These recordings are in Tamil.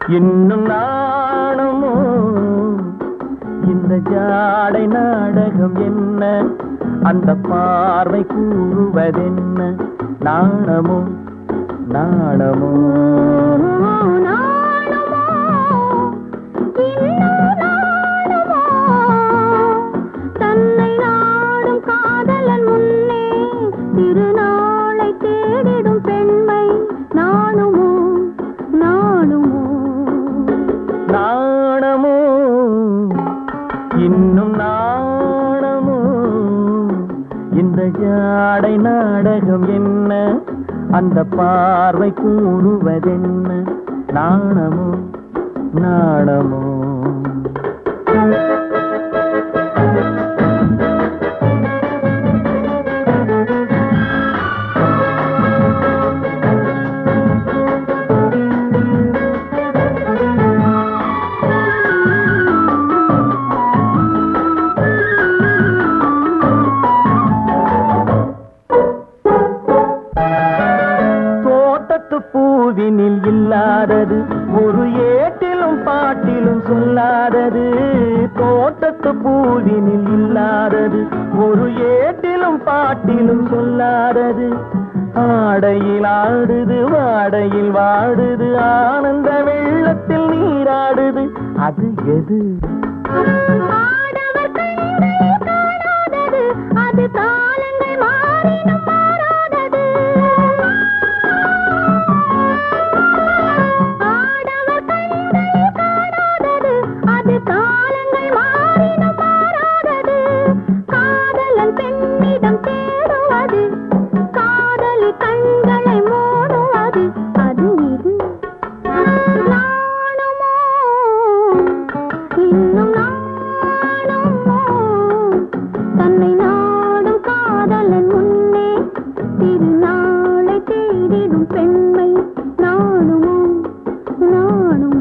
இன்னும் நாணமோ இந்த ஜாடை நாடகம் என்ன அந்த பார்வை கூறுவதென்ன நாணமோ நாணமோ நாணமோ இன்னும் நாணமோ தன்னை நாடும் காதலன் முன்னே திருநாளை தேடிடும் பெண்மை நாணுமோ நாணுமோ நாணமோ இன்னும் நாணமோ இந்த ஜாடை நாடகம் என்ன அந்த பார்வை கூறுவதென்ன நாணமோ நாணமோ தோட்டத்து பூவினில் இல்லாதது ஒரு ஏட்டிலும் பாட்டிலும் சொல்லாதது தோட்டத்து பூவினில் இல்லாதது ஒரு ஏட்டிலும் பாட்டிலும் சொல்லாதது ஆடையில் ஆடுது வாடையில் வாடுது ஆனந்த வெள்ளத்தில் நீராடுது அது எது ஆடவர் கண்களில் காணாதது அது காலங்கள் மாறினும் மாறாதது ஆடவர் கண்களில் காணாதது அது காலங்கள் மாறினும் மாறாதது காதலன் பெண்ணிடம் தேடுவது காதலி கண்களை மூடுவது அது இது நாணுமோ இன்னும் நாணுமோ தன்னை நாடும் காதலன் முன்னே திருநாளை தேடிடும் பெண்மை நாணுமோ நாணுமோ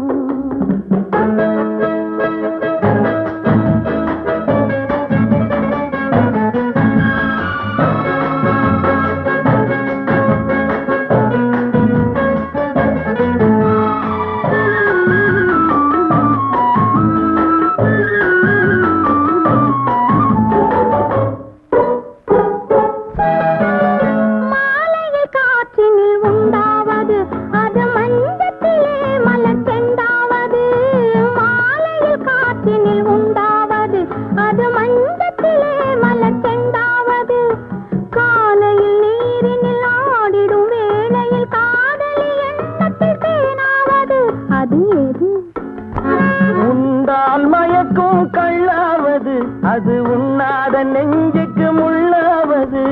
மாலையில் காற்றினில் உண்டாவது அது மஞ்சத்திலே மலர் செண்டாவது மாலையில் காற்றினில் உண்டாவது அது மஞ்சத்திலே மலர் செண்டாவது காலையில் நீரினில் ஆடிடும் வேளையில் காதலி எண்ணத்தில் தேனாவது அது எது உண்டால் மயக்கும் கள்ளாவது அது உண்ணாத நெஞ்சுக்கு முள்ளாவது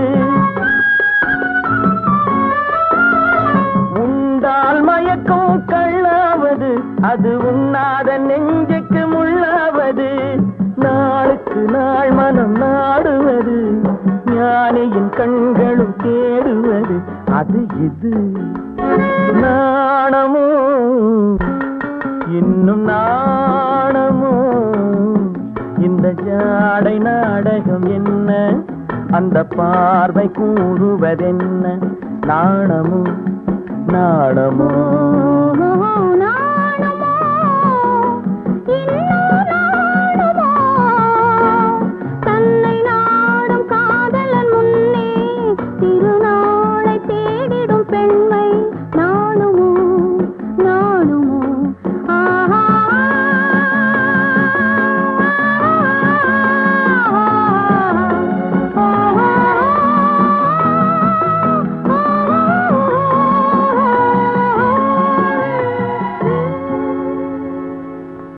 உண்டால் மயக்கும் கள்ளாவது அது உண்ணாத நெஞ்சுக்கு முள்ளாவது நாளுக்கு நாள் மனம் நாடுவது ஞானியின் கண்களும் தேடுவது அது இது நாணமோ இன்னும் நாணமோ இந்த ஜாடை நாடகம் என்ன அந்த பார்வை கூறுவதென்ன நாணமோ நாணமோ